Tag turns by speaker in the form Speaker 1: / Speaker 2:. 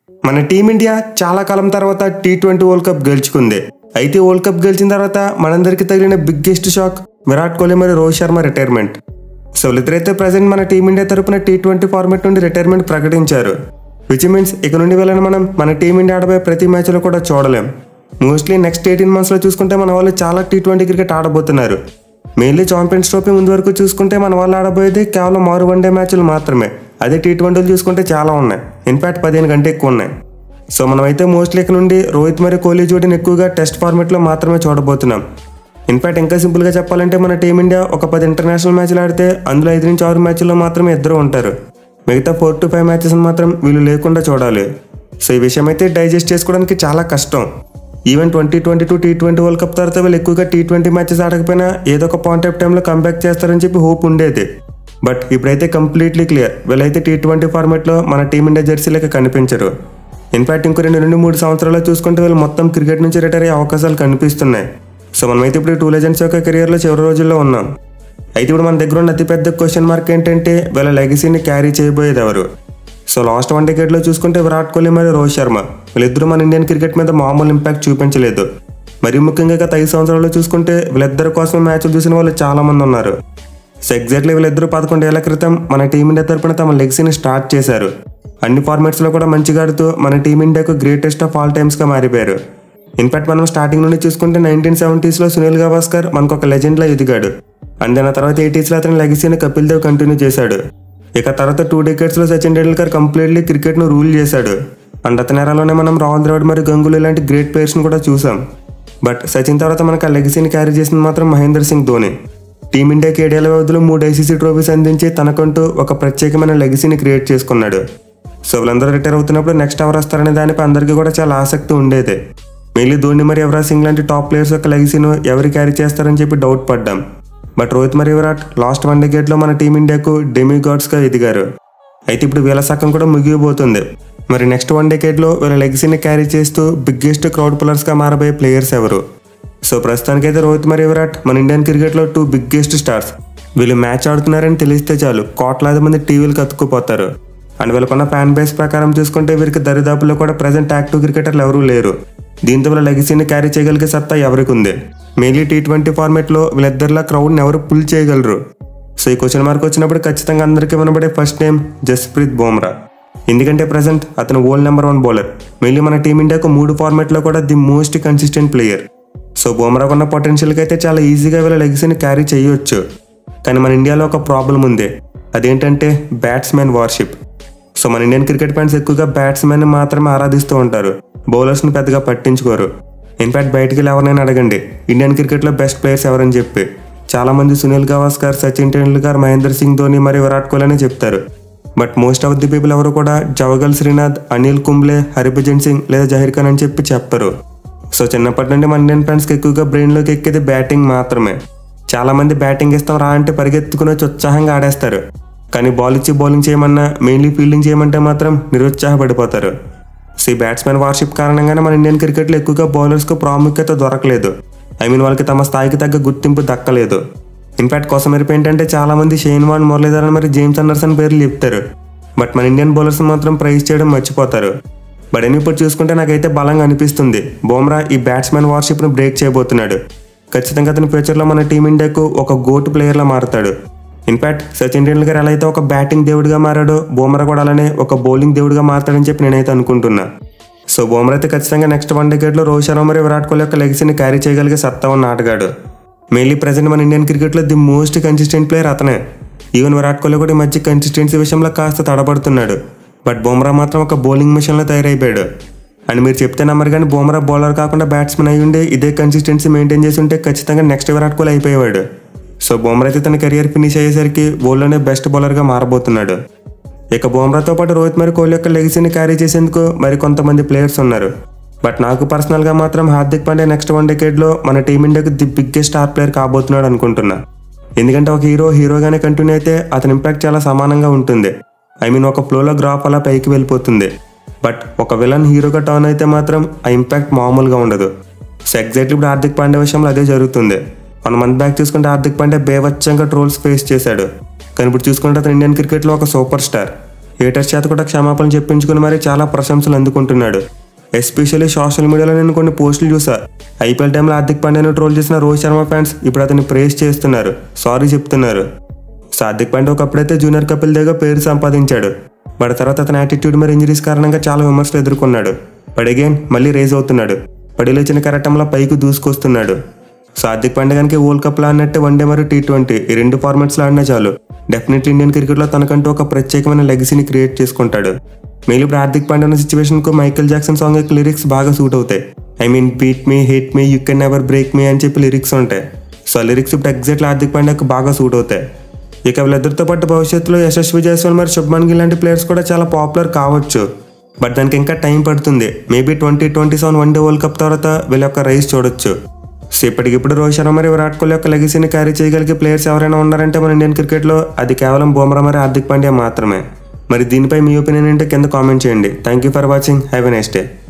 Speaker 1: మన టీమిండియా చాలా కాలం తర్వాత టీ ట్వంటీ వరల్డ్ కప్ గెలుచుకుంది అయితే వరల్డ్ కప్ గెలిచిన తర్వాత మనందరికీ తగిలిన బిగ్గెస్ట్ షాక్ విరాట్ కోహ్లీ మరియు రోహిత్ శర్మ రిటైర్మెంట్ సో వీళ్ళిద్దరైతే ప్రజెంట్ మన టీమిండియా తరపున టీ ట్వంటీ ఫార్మాట్ నుండి రిటైర్మెంట్ ప్రకటించారు విచ్ మీన్స్ ఇక నుండి వెళ్ళని మనం మన టీమిండియా ఆడబోయే ప్రతి మ్యాచ్లో కూడా చూడలేం మోస్ట్లీ నెక్స్ట్ ఎయిటీన్ మంత్స్లో చూసుకుంటే మన వాళ్ళు చాలా టీ ట్వంటీ క్రికెట్ ఆడబోతున్నారు మెయిన్లీ ఛాంపియన్స్ ట్రోఫీ ముందు వరకు చూసుకుంటే మన వాళ్ళు ఆడబోయేది కేవలం ఆరు వన్డే మ్యాచ్లు మాత్రమే అదే టీ ట్వంటీలు చూసుకుంటే చాలా ఉన్నాయి ఇన్ఫాక్ట్ పదిహేను కంటే ఎక్కువ ఉన్నాయి సో మనమైతే మోస్ట్లీ ఇక్కడ నుండి రోహిత్ మరియు కోహ్లీ జోడిని ఎక్కువగా టెస్ట్ ఫార్మాట్లో మాత్రమే చూడబోతున్నాం ఇన్ఫాక్ట్ ఇంకా సింపుల్గా చెప్పాలంటే మన టీమిండియా ఒక పది ఇంటర్నేషనల్ మ్యాచ్లు ఆడితే అందులో ఐదు నుంచి ఆరు మ్యాచ్ల్లో మాత్రమే ఇద్దరు ఉంటారు మిగతా ఫోర్ టు ఫైవ్ మ్యాచెస్ మాత్రం వీళ్ళు లేకుండా చూడాలి సో ఈ విషయం అయితే డైజెస్ట్ చేసుకోవడానికి చాలా కష్టం even twenty twenty two T twenty World Cup తర్వాత వీళ్ళు ఎక్కువగా టీ ట్వంటీ మ్యాచెస్ ఆడకపోయినా ఏదో ఒక పాయింట్ ఆఫ్ టైంలో కంబ్యాక్ చేస్తారని చెప్పి హోప్ ఉండేది బట్ ఇప్పుడైతే కంప్లీట్లీ క్లియర్ వీళ్ళైతే టీ ట్వంటీ ఫార్మాట్లో మన టీమిండియా జెర్సీ లెక్క కనిపించరు ఇన్ఫాక్ట్ ఇంకో రెండు నుండి మూడు సంవత్సరాలు చూసుకుంటే వీళ్ళు మొత్తం క్రికెట్ నుంచి రిటైర్ అయ్యే అవకాశాలు కనిపిస్తున్నాయి సో మనమైతే ఇప్పుడు టూ లెజెండ్స్ యొక్క కెరియర్లో చివరి రోజుల్లో ఉన్నాం అయితే ఇప్పుడు మన దగ్గర ఉన్న అతిపెద్ద క్వశ్చన్ మార్క్ ఏంటంటే వీళ్ళ లెగసీని క్యారీ చేయబోయేది ఎవరు సో లాస్ట్ వన్ లో చూసుకుంటే విరాట్ కోహ్లీ మరియు రోహిత్ శర్మ వీళ్ళిద్దరూ మన ఇండియన్ క్రికెట్ మీద మామూలు ఇంపాక్ట్ చూపించలేదు మరి ముఖ్యంగా గత ఐదు సంవత్సరాలు చూసుకుంటే వీళ్ళిద్దరి కోసం మ్యాచ్లు చూసిన వాళ్ళు చాలా మంది ఉన్నారు సో ఎగ్జాక్ట్లీ వీళ్ళిద్దరూ పదకొండేళ్ల క్రితం మన టీమిండియా తరపున తమ లెగ్సీని స్టార్ట్ చేశారు అన్ని ఫార్మాట్స్లో కూడా మంచిగా ఆడుతూ మన టీమిండియాకు గ్రేటెస్ట్ ఆఫ్ ఆల్ టైమ్స్గా మారిపోయారు ఇన్ఫాక్ట్ మనం స్టార్టింగ్ నుండి చూసుకుంటే నైన్టీన్ సెవెంటీస్లో సునీల్ గవాస్కర్ మనకు ఒక లెజెండ్లా ఎదిగాడు అండ్ దాని తర్వాత ఎయిటీస్లో అతని లెగసీని కపిల్ దేవ్ కంటిన్యూ చేశాడు ఇక తర్వాత టూ డెకేట్స్లో సచిన్ టెండూల్కర్ కంప్లీట్లీ క్రికెట్ను రూల్ చేశాడు అండ్ అతని ఎరాలోనే మనం రాహుల్ ద్రావిడ్ మరియు గంగులీ లాంటి గ్రేట్ ప్లేయర్స్ని కూడా చూసాం బట్ సచిన్ తర్వాత మనకు ఆ లెగసీని క్యారీ చేసింది మాత్రం మహేందర్ సింగ్ ధోని టీమిండియాకి ఏడేళ్ల వ్యవధిలో మూడు ఐసీసీ ట్రోఫీస్ అందించి తనకంటూ ఒక ప్రత్యేకమైన లెగసీని క్రియేట్ చేసుకున్నాడు సో వీళ్ళందరూ రిటైర్ అవుతున్నప్పుడు నెక్స్ట్ ఎవరు వస్తారనే దానిపై అందరికీ కూడా చాలా ఆసక్తి ఉండేది మెయిన్లీ ధోని మరి యువరాజ్ సింగ్ లాంటి టాప్ ప్లేయర్స్ యొక్క లెగసీను ఎవరు క్యారీ చేస్తారని చెప్పి డౌట్ పడ్డాం బట్ రోహిత్ మరియు విరాట్ లాస్ట్ వన్ లో మన టీమిండియాకు డెమీ గా ఎదిగారు అయితే ఇప్పుడు వీళ్ళ సక్కం కూడా ముగియబోతుంది మరి నెక్స్ట్ వన్ లో వీళ్ళ లెగసీని క్యారీ చేస్తూ బిగ్గెస్ట్ క్రౌడ్ పుల్లర్స్గా మారబోయే ప్లేయర్స్ ఎవరు సో ప్రస్తుతానికైతే రోహిత్ మరియు విరాట్ మన ఇండియన్ క్రికెట్లో టూ బిగ్గెస్ట్ స్టార్స్ వీళ్ళు మ్యాచ్ ఆడుతున్నారని తెలిస్తే చాలు కోట్లాది మంది టీవీలు కత్తుకుపోతారు అండ్ వీళ్ళకున్న ఫ్యాన్ బేస్ ప్రకారం చూసుకుంటే వీరికి దరిదాపుల్లో కూడా ప్రజెంట్ యాక్టివ్ క్రికెటర్లు ఎవరూ లేరు దీంతో వీళ్ళ లెగసీని క్యారీ చేయగలిగే సత్తా ఎవరికి ఉంది మెయిన్లీ టీ ట్వంటీ ఫార్మేట్లో వీళ్ళిద్దరిలా క్రౌడ్ని ఎవరు పుల్ చేయగలరు సో ఈ క్వశ్చన్ మార్క్ వచ్చినప్పుడు ఖచ్చితంగా అందరికీ వినబడే ఫస్ట్ నేమ్ జస్ప్రీత్ బుమ్రా ఎందుకంటే ప్రజెంట్ అతను world number one bowler mainly మన టీమిండియాకు మూడు ఫార్మాట్లో కూడా the most consistent player so బుమ్రాకు ఉన్న పొటెన్షియల్కి అయితే చాలా ఈజీగా వీళ్ళ లెగసీని క్యారీ చేయొచ్చు కానీ మన ఇండియాలో ఒక ప్రాబ్లం ఉంది అదేంటంటే బ్యాట్స్మెన్ వార్షిప్ సో మన ఇండియన్ క్రికెట్ ఫ్యాన్స్ ఎక్కువగా బ్యాట్స్మెన్ మాత్రమే ఆరాధిస్తూ ఉంటారు బౌలర్స్ని పెద్దగా పట్టించుకోరు ఇన్ఫాక్ట్ బయటికి వెళ్ళి ఎవరినైనా అడగండి ఇండియన్ క్రికెట్లో బెస్ట్ ప్లేయర్స్ ఎవరని చెప్పి చాలా మంది సునీల్ గవాస్కర్ సచిన్ టెండూల్కర్ మహేందర్ సింగ్ ధోని మరియు విరాట్ కోహ్లీ అని చెప్తారు but most of the people ఎవరు కూడా జవగల్ శ్రీనాథ్ అనిల్ కుంబ్లే హరిభజన్ సింగ్ లేదా జహీర్ ఖాన్ అని చెప్పి చెప్పరు సో చిన్నప్పటి నుండి మన ఇండియన్ ఫ్యాన్స్కి ఎక్కువగా బ్రెయిన్లోకి ఎక్కేది బ్యాటింగ్ మాత్రమే చాలా మంది బ్యాటింగ్ ఇస్తాం రా అంటే పరిగెత్తుకుని వచ్చి ఉత్సాహంగా ఆడేస్తారు కానీ బాల్ ఇచ్చి బౌలింగ్ చేయమన్నా మెయిన్లీ ఫీల్డింగ్ చేయమంటే మాత్రం నిరుత్సాహపడిపోతారు సో ఈ బ్యాట్స్మెన్ వార్షిప్ కారణంగానే మన ఇండియన్ క్రికెట్లో ఎక్కువగా బౌలర్స్కు ప్రాముఖ్యత దొరకలేదు ఐ మీన్ వాళ్ళకి తమ స్థాయికి తగ్గ గుర్తింపు దక్కలేదు ఇన్ఫాక్ట్ కోసం మెరుపు ఏంటంటే చాలా మంది షేన్ వాన్ మురళీధరన్ మరి జేమ్స్ అండర్సన్ పేర్లు చెప్తారు బట్ మన ఇండియన్ బౌలర్స్ మాత్రం ప్రైజ్ చేయడం మర్చిపోతారు బట్ అని ఇప్పుడు చూసుకుంటే నాకైతే బలంగా అనిపిస్తుంది బోమ్రా ఈ బ్యాట్స్మెన్ వార్షిప్ను బ్రేక్ చేయబోతున్నాడు ఖచ్చితంగా అతని ఫ్యూచర్లో మన టీమిండియాకు ఒక గోట్ ప్లేయర్లా మారుతాడు ఇన్ఫాక్ట్ సచిన్ టెండూల్కర్ ఎలా అయితే ఒక బ్యాటింగ్ దేవుడిగా మారాడో బోమ్రా కూడా అలానే ఒక బౌలింగ్ దేవుడిగా మారతాడని చెప్పి నేనైతే అనుకుంటున్నా సో బోమ్రా అయితే ఖచ్చితంగా నెక్స్ట్ వన్ డేకేట్లో రోహిత్ శర్మ మరియు విరాట్ కోహ్లీ యొక్క లెగసీని క్యారీ చేయగలిగే సత్తా ఉన్న ఆటగాడు మెయిన్లీ ప్రజెంట్ మన ఇండియన్ క్రికెట్లో ది మోస్ట్ కన్సిస్టెంట్ ప్లేయర్ అతనే ఈవెన్ విరాట్ కోహ్లీ కూడా ఈ మధ్య కన్సిస్టెన్సీ విషయంలో కాస్త తడబడుతున్నాడు బట్ బుమ్రా మాత్రం ఒక బౌలింగ్ మిషన్లో తయారైపోయాడు అండ్ మీరు చెప్తే నమ్మరు కానీ బుమ్రా బౌలర్ కాకుండా బ్యాట్స్మెన్ అయి ఉండి ఇదే కన్సిస్టెన్సీ మెయింటైన్ చేసి ఉంటే ఖచ్చితంగా నెక్స్ట్ విరాట్ కోహ్లీ అయిపోయేవాడు సో బుమ్రా అయితే తన కెరియర్ ఫినిష్ అయ్యేసరికి వరల్డ్లోనే బెస్ట్ బౌలర్గా మారబోతున్నాడు ఇక బుమ్రాతో పాటు రోహిత్ మరి కోహ్లీ యొక్క లెగసీని క్యారీ చేసేందుకు మరి కొంతమంది ప్లేయర్స్ ఉన్నారు బట్ నాకు పర్సనల్గా మాత్రం హార్దిక్ పాండే నెక్స్ట్ వన్ డెకేడ్లో మన టీమిండియాకు ది బిగ్గెస్ట్ స్టార్ ప్లేయర్ కాబోతున్నాడు అనుకుంటున్నా ఎందుకంటే ఒక హీరో హీరోగానే కంటిన్యూ అయితే అతని ఇంపాక్ట్ చాలా సమానంగా ఉంటుంది ఐ మీన్ ఒక ఫ్లోలో గ్రాఫ్ అలా పైకి వెళ్ళిపోతుంది బట్ ఒక విలన్ హీరోగా టర్న్ అయితే మాత్రం ఆ ఇంపాక్ట్ మామూలుగా ఉండదు సో ఎగ్జాక్ట్లీ ఇప్పుడు హార్దిక్ పాండే విషయంలో అదే జరుగుతుంది వన్ మంత్ బ్యాక్ చూసుకుంటే హార్దిక్ పాండే బేవచ్చంగా ట్రోల్స్ ఫేస్ చేశాడు కానీ ఇప్పుడు చూసుకుంటే అతను ఇండియన్ క్రికెట్లో ఒక సూపర్ స్టార్ హేటర్స్ చేత కూడా క్షమాపణ చెప్పించుకుని మరి చాలా ప్రశంసలు అందుకుంటున్నాడు ఎస్పెషల్లీ సోషల్ మీడియాలో నేను కొన్ని పోస్టులు చూసా ఐపీఎల్ టైంలో హార్దిక్ పాండ్యాను ట్రోల్ చేసిన రోహిత్ శర్మ ఫ్యాన్స్ ఇప్పుడు అతన్ని ప్రేస్ చేస్తున్నారు సారీ చెప్తున్నారు సో హార్దిక్ పాండ్యా ఒకప్పుడైతే జూనియర్ కపిల్ దేవ్గా పేరు సంపాదించాడు బట్ తర్వాత అతని యాటిట్యూడ్ మరి ఇంజరీస్ కారణంగా చాలా విమర్శలు ఎదుర్కొన్నాడు బట్ అగైన్ మళ్ళీ రేజ్ అవుతున్నాడు పడిలో చిన్న కరెక్టంలో పైకి దూసుకొస్తున్నాడు సో హార్దిక్ పాండ్యా కనుక వరల్డ్ కప్లో ఆడినట్టే వన్డే మరియు టీ ట్వంటీ ఈ రెండు ఫార్మాట్స్లో ఆడినా చాలు డెఫినెట్లీ ఇండియన్ క్రికెట్లో తనకంటూ ఒక ప్రత్యేకమైన లెగసీని క్రియేట్ చేసుకుంటాడు మెయిన్ ఇప్పుడు హార్దిక్ పాండ్యా ఉన్న సిచ్యువేషన్కు మైకేల్ జాక్సన్ సాంగ్ యొక్క లిరిక్స్ బాగా సూట్ అవుతాయి I mean beat me hit me you can never break me అని చెప్పి లిరిక్స్ ఉంటాయి సో ఆ లిరిక్స్ ఇప్పుడు ఎగ్జాక్ట్లీ హార్దిక్ పాండ్యాకు బాగా సూట్ అవుతాయి ఇక వీళ్ళిద్దరితో పాటు భవిష్యత్తులో యశస్వి జైస్వాల్ మరి శుభ్మన్ గిల్ లాంటి ప్లేయర్స్ కూడా చాలా పాపులర్ కావచ్చు బట్ దానికి ఇంకా టైం పడుతుంది maybe twenty twenty seven one day World Cup తర్వాత వీళ్ళ యొక్క రైస్ చూడొచ్చు సో ఇప్పటికిప్పుడు రోహిత్ శర్మ మరి విరాట్ కోహ్లీ యొక్క లెగసీని క్యారీ చేయగలిగే ప్లేయర్స్ ఎవరైనా ఉన్నారంటే మన ఇండియన్ క్రికెట్లో అది కేవలం బుమ్రా మరి హార్దిక్ పాండ్యా మాత్రమే మరి దీనిపై మీ ఒపీనియన్ ఏంటో కింద కామెంట్ చేయండి thank you for watching have a next day